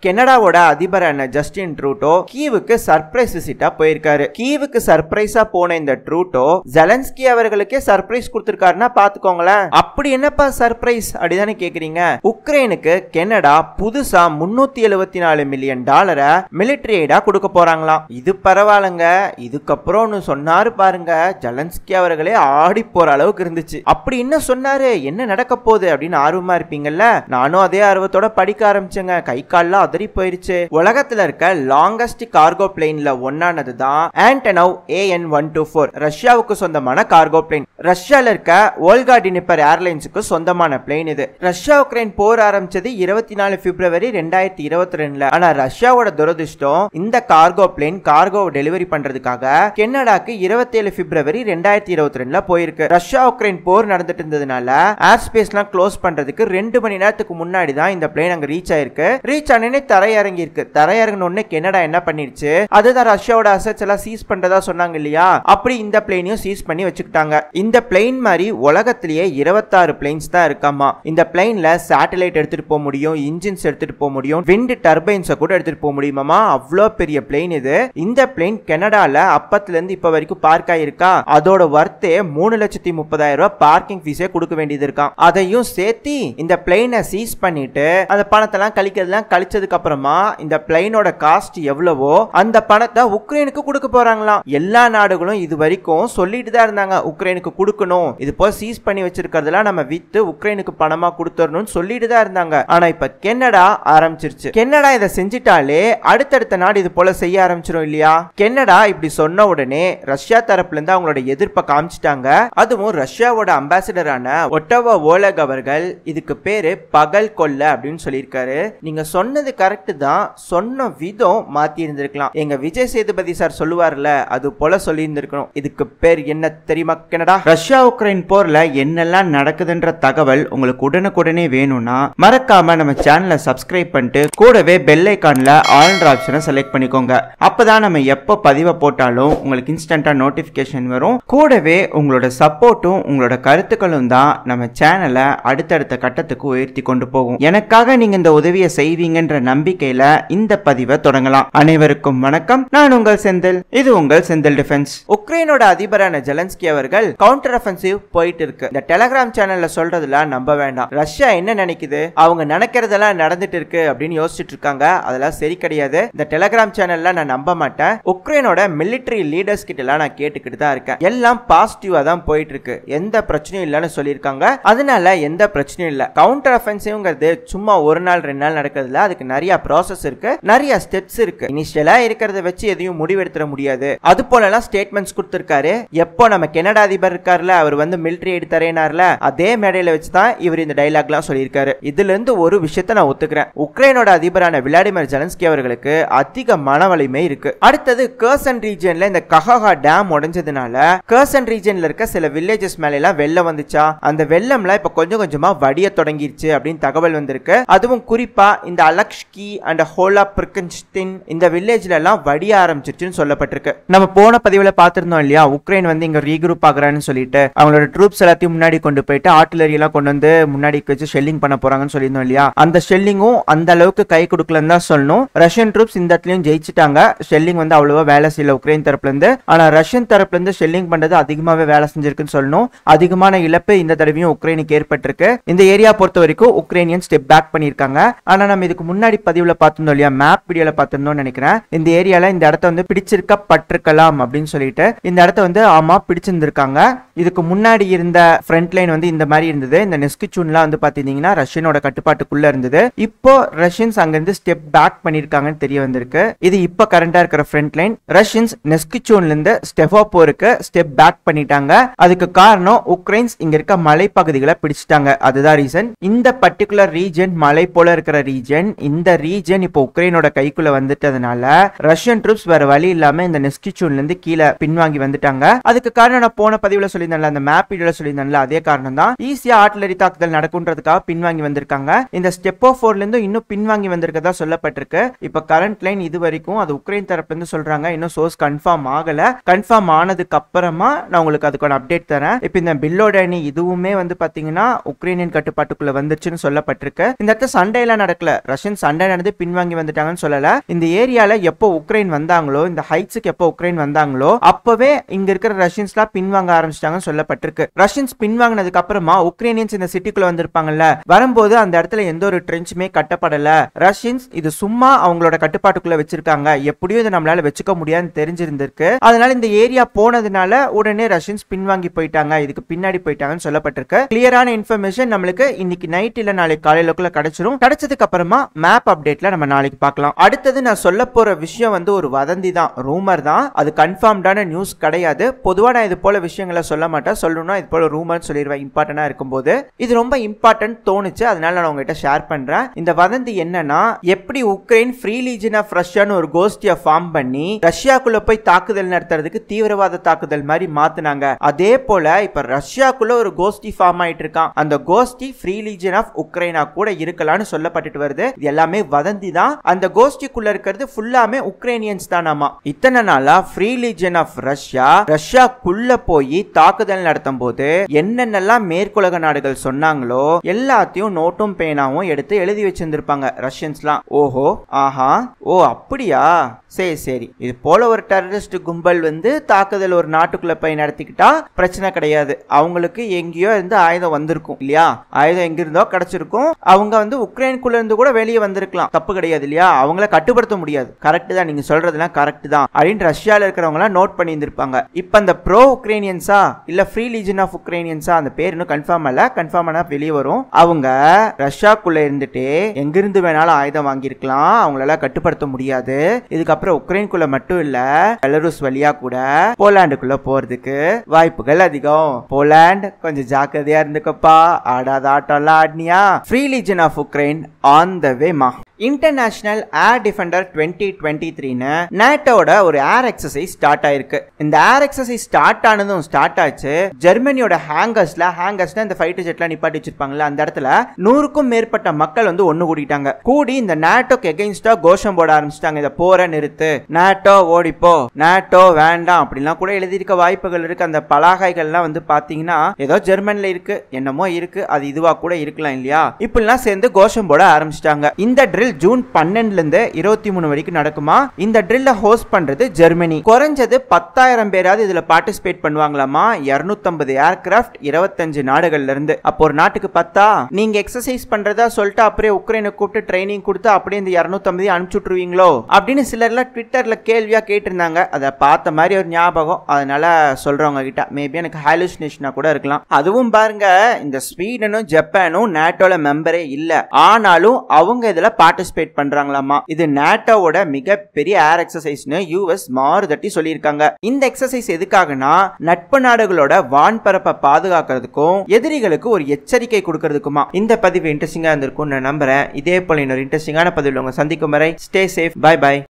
கனடாவோட அதிபரான Justin Trudeau கீவுக்கு surprise விசிட்டா போயிருக்காரு கீவுக்கு சர்ப்ரைஸா போன இந்த ட்ரூட்டோ ஜெலன்ஸ்கி அவர்களுக்கே சர்ப்ரைஸ் கொடுத்திருக்காருன்னா பாத்துக்கோங்களேன் அப்படி என்னப்பா சர்ப்ரைஸ் அப்படிதானே கேக்குறீங்க உக்ரைனுக்கு கனடா புதுசா முன்னூத்தி எழுபத்தி நாலு மில்லியன் டாலரை மிலிட்டரி எய்டா கொடுக்க போறாங்களாம் இது பரவாயில்லங்க இதுக்கப்புறம் ஒன்னு சொன்னாரு பாருங்க ஜெலன்ஸ்கி அவர்களே ஆடி போற அளவுக்கு இருந்துச்சு அப்படி என்ன சொன்னாரு என்ன நடக்க போகுது அப்படின்னு ஆர்வமா இருப்பீங்கல்ல நானும் அதே ஆர்வத்தோட படிக்க ஆரம்பிச்சேங்க கை கால்லாம் அதறி போயிருச்சு உலகத்துல இருக்க லாங்கஸ்ட் கார்கோ பிளேன்ல ஒன்னானது தான் Antonov AN one two four ரஷ்யாவுக்கு சொந்தமான கார்கோ பிளேன் ரஷ்யால இருக்க ஓல்கா டினிப்பர் ஏர்லைன்ஸுக்கு சொந்தமான பிளேன் இது ரஷ்யா உக்ரைன் போர் ஆரம்பிச்சது இருபத்தி நாலு பிப்ரவரி ரெண்டாயிரத்தி இருபத்தி ரெண்டுல ஆனா ரஷ்யாவோட துரதிருஷ்டம் இந்த கார்கோ பிளேன் கார்கோ டெலிவரி பண்றதுக்காக கெனடாக்கு இருபத்தி ஏழு பிப்ரவரி ரெண்டாயிரத்தி இருபத்தி ரெண்டுல போயிருக்கு ரஷ்யா உக்ரைன் போர் நடந்துட்டு இருந்ததுனால ஏர் ஸ்பேஸ்லாம் க்ளோஸ் பண்றதுக்கு ரெண்டு மணி நேரத்துக்கு முன்னாடி தான் இந்த பிளேன் அங்க ரீச் ஆயிருக்கு ரீச் ஆனே தரையிறங்கி இருக்கு தரையிறங்கின உடனே கெனடா என்ன பண்ணிருச்சு அதுதான் ரஷ்யாவோட அசட்ஸ் எல்லாம் சீஸ் பண்றதா சொன்னாங்க இல்லையா அப்படி இந்த பிளேனையும் சீஸ் பண்ணி வச்சுக்கிட்டாங்க இந்த பிளேன் மாதிரி உலகத்திலேயே இருபத்தாறு பிளேன்ஸ் தான் இருக்காமா இந்த பிளேன்ல சேட்டலைட் எடுத்துட்டு போக முடியும் இன்ஜின்ஸ் எடுத்துட்டு போக முடியும் விண்ட் டர்பைன்ஸை கூட எடுத்துட்டு போக முடியுமாமா அவ்வளோ பெரிய பிளேன் இது இந்த பிளேன் கனடால அப்பத்துல இருந்து இப்ப வரைக்கும் பார்க் ஆயிருக்கா அதோட வர்த்தே மூணு லட்சத்தி முப்பதாயிரம் ரூபாய் பார்க்கிங் ஃபீஸே கொடுக்க வேண்டியது இருக்காம் அதையும் சேர்த்து இந்த பிளேனை சீஸ் பண்ணிட்டு அந்த பணத்தெல்லாம் கழிக்கிறதுலாம் கழிச்சதுக்கு அப்புறமா இந்த பிளைனோட காஸ்ட் எவ்வளவோ அந்த பணத்தை உக்ரைனுக்கு கொடுக்க போறாங்களாம் எல்லா நாடுகளும் இது வரைக்கும் சொல்லிட்டு தான் இருந்தாங்க உக்ரைனுக்கு கொடுக்கணும் இது போல சீஸ் பண்ணி வச்சிருக்கிறதெல்லாம் நம்ம வித்து உக்ரைனுக்கு பணமா கொடுத்துடணும்னு சொல்லிட்டு தான் இருந்தாங்க ஆனா இப்ப கெனடா ஆரம்பிச்சிருச்சு கெனடா இதை செஞ்சிட்டாலே அடுத்தடுத்த நாடு இது போல செய்ய ஆரம்பிச்சிடும் இல்லையா கெனடா இப்படி சொன்ன உடனே ரஷ்யா தரப்புல இருந்து அவங்களோட எதிர்ப்பை காமிச்சிட்டாங்க அதுவும் ரஷ்யாவோட அம்பாசிடரான ஒட்டவா ஓலக் அவர்கள் இதுக்கு பேரு பகல் கொல்ல அப்படின்னு சொல்லியிருக்காரு நீங்க சொன்னது கரெக்ட் தான் சொன்ன விதம் மாத்தி இருந்திருக்கலாம் எங்க விஜய் சேதுபதி சார் சொல்லுவார்ல அது போல சொல்லி இருந்திருக்கணும் இதுக்கு பேர் என்ன தெரியுமா கனடா ரஷ்யா உக்ரைன் போர்ல என்னெல்லாம் நடக்குதுன்ற தகவல் உங்களுக்கு உடனுக்குடனே வேணும்னா மறக்காம நம்ம சேனலை சப்ஸ்கிரைப் பண்ணிட்டு கூடவே பெல் ஐக்கான்ல ஆல்ன்ற ஆப்ஷனை செலக்ட் பண்ணிக்கோங்க அப்பதான் நம்ம எப்போ பதிவை போட்டாலும் உங்களுக்கு இன்ஸ்டன்டா நோட்டிபிகேஷன் வரும் கூடவே உங்களோட சப்போர்ட்டும் உங்களோட கருத்துக்களும் தான் நம்ம சேனலை அடுத்தடுத்த கட்டத்துக்கு உயர்த்தி கொண்டு போகும் எனக்காக நீங்க இந்த உதவியை செய்வீங்கன்ற நம்பிக்கையில இந்த பதிவை தொடங்கலாம் அனைவருக்கும் வணக்கம் நான் உங்கள் செந்தில் இது உங்கள் செந்தில் டிஃபென்ஸ் உக்ரைனோட அதிபரான ஜெலன்ஸ்கி அவர்கள் கவுண்டர் அஃபென்சிவ் போயிட்டு இருக்கு இந்த டெலகிராம் சேனல்ல சொல்றதுலாம் நம்ப வேண்டாம் ரஷ்யா என்ன நினைக்குது அவங்க நினைக்கிறதெல்லாம் நடந்துட்டு இருக்கு அப்படின்னு யோசிச்சுட்டு இருக்காங்க அதெல்லாம் சரி கிடையாது இந்த டெலகிராம் சேனல்ல நான் நம்ப மாட்டேன் உக்ரைனோட மிலிட்டரி லீடர்ஸ் கிட்ட எல்லாம் நான் கேட்டுக்கிட்டு தான் இருக்கேன் எல்லாம் பாசிட்டிவா தான் போயிட்டு இருக்கு எந்த பிரச்சனையும் இல்லைன்னு சொல்லியிருக்காங்க அதனால எந்த பிரச்சனையும் இல்ல கவுண்டர் அஃபென்சிவ்ங்கிறது சும்மா ஒரு நாள் ரெண்டு நாள் நடக்கிறதுல அதுக்கு நிறைய ப்ராசஸ் இருக்கு நிறைய ஸ்டெப்ஸ் இருக்கு இனிஷியலா இருக்கிறத வச்சு எதையும் முடிவெடுத்துட முடியாது அது போலலாம் ஸ்டேட்மெண்ட்ஸ் கொடுத்திருக்காரு எப்போ நம்ம கனடா அதிபர் இருக்காருல அவர் வந்து மிலிட்டரி எய்டு தரேனார்ல அதே மேடையில வச்சு தான் இவர் இந்த டைலாக்லாம் சொல்லியிருக்காரு இதுல இருந்து ஒரு விஷயத்தை நான் ஒத்துக்கிறேன் உக்ரைனோட அதிபரான விளாடிமிர் ஜெலன்ஸ்கி அவர்களுக்கு அதிக மன வலிமை இருக்கு அடுத்தது கர்சன் ரீஜன்ல இந்த கஹாகா டேம் உடைஞ்சதுனால கர்சன் ரீஜன்ல இருக்க சில வில்லேஜஸ் மேல எல்லாம் வெள்ளம் வந்துச்சா அந்த வெள்ளம்லாம் இப்ப கொஞ்சம் கொஞ்சமா வடிய தொடங்கிருச்சு அப்படின்னு தகவல் வந்திருக்கு அதுவும் குறிப்பா இந்த அலக்ஷ்கி அண்ட் ஹோலா பிரிகன்ஸ்டின் இந்த வில்லேஜ்ல எல்லாம் வடிய ஆரம்பிச்சிருச்சுன்னு சொல்லப்பட்டிருக்கு நம்ம போன பதிவுல பார்த்திருந்தோம் இல்லையா உக்ரைன் வந்து இங்க ரீக்ரூப் ஆகுறான்னு சொல்லிட்டு அவங்களோட ட்ரூப்ஸ் எல்லாத்தையும் முன்னாடி கொண்டு போயிட்டு ஆர்டிலரி எல்லாம் கொண்டு வந்து முன்னாடி வச்சு ஷெல்லிங் பண்ண போறாங்கன்னு சொல்லியிருந்தோம் இல்லையா அந்த ஷெல்லிங்கும் அந்த அளவுக்கு கை கொடுக்கலன்னு தான் சொல்லணும் ரஷ்யன் ட்ரூப்ஸ் இந்த இடத்துலயும் ஜெயிச்சிட்டாங்க ஷெல்லிங் வந்து அவ்வளவா வேலை செய்யல உக்ரைன் தரப்புல இருந்து ஆனா ரஷ்யன் தரப்புல இருந்து ஷெல்லிங் பண்றது அதிகமாவே வேலை செஞ்சிருக்குன்னு சொல்லணும் அதிகமான இழப்பு இந்த தடவையும் உக்ரைனுக்கு ஏற்பட்டிருக்கு இந்த ஏரியா பொறுத்த வரைக்கும் உக்ரைனியன் ஸ்டெப் பேக் பண்ணிருக்காங்க ஆனா நம்ம இதுக்கு முன்னாடி பதிவுல பார்த்திருந்தோம் இல்லையா மேப் வீடியோல பார்த்திருந்தோம்னு நினைக்கிறேன் இந்த ஏரியால இந்த இடத்த வந்து பிடிச்சிருக்கப்பட்டிருக்கலாம் அப்படின்னு சொல்லிட்டு இந்த இடத்த வந்து ஆமா பிடிச்சிருந்திருக்காங்க இதுக்கு முன்னாடி இருந்த ஃப்ரண்ட் லைன் வந்து இந்த மாதிரி இருந்தது இந்த நெஸ்கிச்சூன்லாம் வந்து பாத்தீங்கன்னா ரஷ்யனோட கட்டுப்பாட்டுக்குள்ள இருந்தது இப்போ ரஷ்யன்ஸ் அங்கிருந்து ஸ்டெப் பேக் பண்ணிருக்காங்கன்னு தெரிய வந்திருக்கு இது இப்போ கரண்டா இருக்கிற ஃப்ரண்ட் லைன் ரஷ்யன்ஸ் நெஸ்கிச்சூன்ல இருந்து ஸ்டெஃபோப்போருக்கு ஸ்டெப் பேக் பண்ணிட்டாங்க அதுக்கு காரணம் உக்ரைன்ஸ் இங்க இருக்க மலைப்பகுதிகளை பிடிச்சிட்டாங்க அதுதான் ரீசன் இந்த பர்டிகுலர் ரீஜன் மலை போல இருக்கிற ரீஜன் இந்த ரீஜன் இப்போ உக்ரைனோட கைக்குள்ள வந்துட்டதுனால ரஷ்யன் ட்ரூப்ஸ் வேற வழி இல்லாம இந்த நெஸ்கிச்சூன்ல இருந்து கீழே பின்வாங்கி வந்துட்டாங்க அதுக்கு காரணம் நான் போன பதிவுல சொல்லியிருந்தேன்ல அந்த மேப் வீடியோல சொல்லியிருந்தேன்ல அதே காரணம் தான் ஈஸியா ஆர்டிலரி தாக்குதல் நடக்கும்ன்றதுக்காக பின்வாங்கி வந்திருக்காங்க இந்த ஸ்டெப்போ ஃபோர்ல இருந்து இன்னும் பின்வாங்கி வந்திருக்கதா சொல்லப்பட்டிருக்கு இப்ப கரண்ட் லைன் இது வரைக்கும் அது உக்ரைன் தரப்புல இருந்து சொல்றாங்க இன்னும் சோர்ஸ் கன்ஃபார்ம் ஆகல கன்ஃபார்ம் ஆனதுக்கு அப்புறமா நான் உங்களுக்கு அதுக்கான அப்டேட் தரேன் இப்போ இந்த பில்லோட அணி இதுவுமே வந்து பாத்தீங்கன்னா உக்ரைனியன் கட்டுப்பாட்டுக்குள்ள வந்துருச்சுன்னு சொல்லப்பட்டிருக்கு இந்த இடத்துல சண்டை எல்லாம் நடக்கல ரஷ்யன் சண்டை சண்டை நடந்து பின்வாங்கி வந்துட்டாங்கன்னு சொல்லல இந்த ஏரியால எப்போ உக்ரைன் வந்தாங்களோ இந்த ஹைட்ஸுக்கு எப்போ உக்ரைன் வந்தாங்களோ அப்பவே இங்க இருக்கிற ரஷ்யன்ஸ்லாம் பின்வாங்க ஆரம்பிச்சிட்டாங்கன்னு சொல்லப்பட்டிருக்கு ரஷ்யன்ஸ் பின்வாங்கினதுக்கு அப்புறமா உக்ரைனியன்ஸ் இந்த சிட்டிக்குள்ள வந்திருப்பாங்கல்ல வரும்போது அந்த இடத்துல எந்த ஒரு ட்ரென்ச்சுமே கட்டப்படல ரஷ்யன்ஸ் இது சும்மா அவங்களோட கட்டுப்பாட்டுக்குள்ள வச்சிருக்காங்க எப்படியும் இதை நம்மளால வச்சுக்க முடியாதுன்னு தெரிஞ்சிருந்திருக்கு அதனால இந்த ஏரியா போனதுனால உடனே ரஷ்யன்ஸ் பின்வாங்கி போயிட்டாங்க இதுக்கு பின்னாடி போயிட்டாங்கன்னு சொல்லப்பட்டிருக்கு கிளியரான இன்ஃபர்மேஷன் நம்மளுக்கு இன்னைக்கு நைட் இல்ல நாளைக்கு காலையிலக்குள்ள கிடைச்சிரும் கிடைச்சதுக்கு அப்புறமா மேப் அப்டேட்ல நம்ம நாளைக்கு பார்க்கலாம் அடுத்தது நான் சொல்ல போற விஷயம் வந்து ஒரு வதந்தி தான் ரூமர் தான் அது கன்ஃபார்ம்டான நியூஸ் கிடையாது பொதுவா நான் இது போல விஷயங்களை சொல்ல மாட்டேன் சொல்லணும்னா இது போல ரூமர் சொல்லிடுவேன் இம்பார்ட்டண்டா இருக்கும்போது இது ரொம்ப இம்பார்ட்டன்ட் தோணுச்சு அதனால நான் உங்ககிட்ட ஷேர் பண்றேன் இந்த வதந்தி என்னன்னா எப்படி உக்ரைன் ஃப்ரீ லீஜன் ஆஃப் ரஷ்யான்னு ஒரு கோஷ்டியை ஃபார்ம் பண்ணி ரஷ்யாக்குள்ள போய் தாக்குதல் நடத்துறதுக்கு தீவிரவாத தாக்குதல் மாதிரி மாத்துனாங்க அதே போல இப்ப ரஷ்யாக்குள்ள ஒரு கோஷ்டி ஃபார்ம் ஆயிட்டு இருக்கான் அந்த கோஷ்டி ஃப்ரீ லீஜன் ஆஃப் உக்ரைனா கூட இருக்கலாம்னு சொல்லப்பட்டுட்டு வருது இது எல்லாமே வதந்தி தான் அந்த கோஷ்டிக்குள்ள இருக்கிறது ஃபுல்லாமே உக்ரைனியன்ஸ் தானாமா இத்தனை நாளா ஃப்ரீ லீஜன் ஆஃப் ரஷ்யா ரஷ்யாக்குள்ள போய் தாக்குதல் நடத்தும் போது என்னென்னலாம் மேற்குலக நாடுகள் சொன்னாங்களோ எல்லாத்தையும் நோட்டும் பேனாவும் எடுத்து எழுதி வச்சிருந்திருப்பாங்க ரஷ்யன்ஸ்லாம் ஓஹோ ஆஹா ஓ அப்படியா சரி சரி இது போல ஒரு டெரரிஸ்ட் கும்பல் வந்து தாக்குதல் ஒரு நாட்டுக்குள்ள போய் நடத்திக்கிட்டா பிரச்சனை கிடையாது அவங்களுக்கு எங்கேயோ இருந்து ஆயுதம் வந்திருக்கும் இல்லையா ஆயுதம் எங்க இருந்தோ கிடைச்சிருக்கும் அவங்க வந்து உக்ரைனுக்குள்ள இருந்து கூட வெளியே வந்திருக்கலாம் தப்பு கிடையாது இல்லையா அவங்கள கட்டுப்படுத்த முடியாது கரெக்ட் தான் நீங்க சொல்றதுலாம் கரெக்ட் தான் அப்படின்னு ரஷ்யால இருக்கிறவங்க எல்லாம் நோட் பண்ணி இருந்திருப்பாங்க இப்ப அந்த ப்ரோ உக்ரைனியன்ஸா இல்ல ஃப்ரீ லீஜன் ஆஃப் உக்ரைனியன்ஸா அந்த பேர் இன்னும் கன்ஃபார்ம் இல்ல கன்ஃபார்ம் ஆனா வெளியே வரும் அவங்க ரஷ்யாக்குள்ள இருந்துட்டு எங்கிருந்து வேணாலும் ஆயுதம் வாங்கியிருக்கலாம் அவங்களால கட்டுப்படுத்த முடியாது இதுக்கப்புறம் உக்ரைனுக்குள்ள மட்டும் இல்ல பெலருஸ் வழியா கூட போலாண்டுக்குள்ள போறதுக்கு வாய்ப்புகள் அதிகம் போலாண்ட் கொஞ்சம் ஜாக்கிரதையா இருந்துக்கப்பா ஆடாத ஆட்டம்லாம் ஆடினியா free legion of Ukraine on the way மா international air defender twenty twenty த்ரீன்னு நேட்டோட ஒரு ஏர் எக்ஸசைஸ் ஸ்டார்ட் ஆயிருக்கு இந்த ஏர் எக்ஸசைஸ் ஸ்டார்ட் ஆனதும் ஸ்டார்ட் ஆச்சு ஜெர்மனியோட ஹேங்கர்ஸ்ல ஹேங்கர்ஸ்ல இந்த ஃபைட்டர் ஜெட்லாம் நிப்பாட்டி வச்சிருப்பாங்கல்ல அந்த இடத்துல நூறுக்கும் மேற்பட்ட மக்கள் வந்து ஒண்ணு கூடிட்டாங்க கூடி இந்த நேட்டோக்கு எகெயின்ஸ்டா கோஷம் போட ஆரம்பிச்சிட்டாங்க இதை போற நிறுத்து நேட்டோ ஓடிப்போ நேட்டோ வேண்டாம் அப்படிலாம் கூட எழுதியிருக்க வாய்ப்புகள் இருக்கு அந்த பலாகைகள்லாம் வந்து பாத்தீங்கன்னா ஏதோ ஜெர்மன்ல இருக்கு என்னமோ இருக்கு அது இதுவா கூட இருக்கலாம் இல்லையா இப்படிலாம் சேர்ந்து கோஷம் போட ஆரம்பிச்சிட்டாங்க இந்த ட்ரில் ஜூன் பன்னெண்டுல இருந்து இருபத்தி மூணு வரைக்கும் நடக்குமா இந்த ட்ரில்ல ஹோஸ்ட் பண்றது ஜெர்மனி குறைஞ்சது பத்தாயிரம் பேராவது இதுல பார்ட்டிசிபேட் பண்ணுவாங்களாமா இருநூத்தம்பது ஏர்கிராஃப்ட் இருபத்தஞ்சு நாடுகள்ல இருந்து அப்போ ஒரு நாட்டுக்கு பத்தா நீங்க எக்ஸசைஸ் பண்றதா சொல்லிட்டு அப்படியே உக்ரைனை கூப்பிட்டு ட்ரைனிங் கொடுத்து அப்படியே இந்த இருநூத்தம்பது அனுப்பிச்சு விட்டுருவீங்களோ அப்படின்னு சிலர்லாம் ட்விட்டர்ல கேள்வியா கேட்டிருந்தாங்க அதை பார்த்த மாதிரி ஒரு ஞாபகம் அதனால சொல்றவங்க கிட்ட மேபி எனக்கு ஹாலுசினேஷனா கூட இருக்கலாம் அதுவும் பாருங்க இந்த ஸ்வீடனும் ஜப்பானும் நேட்டோல மெம்பரே இல்ல ஆனாலும் அவங்க இதுல பார்ட்டிசிபேட் பண்றாங்களாமா இது நேட்டோவோட மிகப்பெரிய ஏர் எக்ஸசைஸ்னு யூஎஸ் மாறுதட்டி சொல்லியிருக்காங்க இந்த எக்ஸசைஸ் எதுக்காகனா நட்பு நாடுகளோட வான்பரப்பை பாதுகாக்கிறதுக்கும் எதிரிகளுக்கு ஒரு எச்சரிக்கை கொடுக்கறதுக்குமா இந்த பதிவு இன்ட்ரெஸ்டிங்கா இருந்திருக்கும் நான் நம்புறேன் இதே போல இன்னொரு இன்ட்ரெஸ்டிங்கான பதிவில் உங்க சந்திக்கும் வரை ஸ்டே சேஃப் பை பை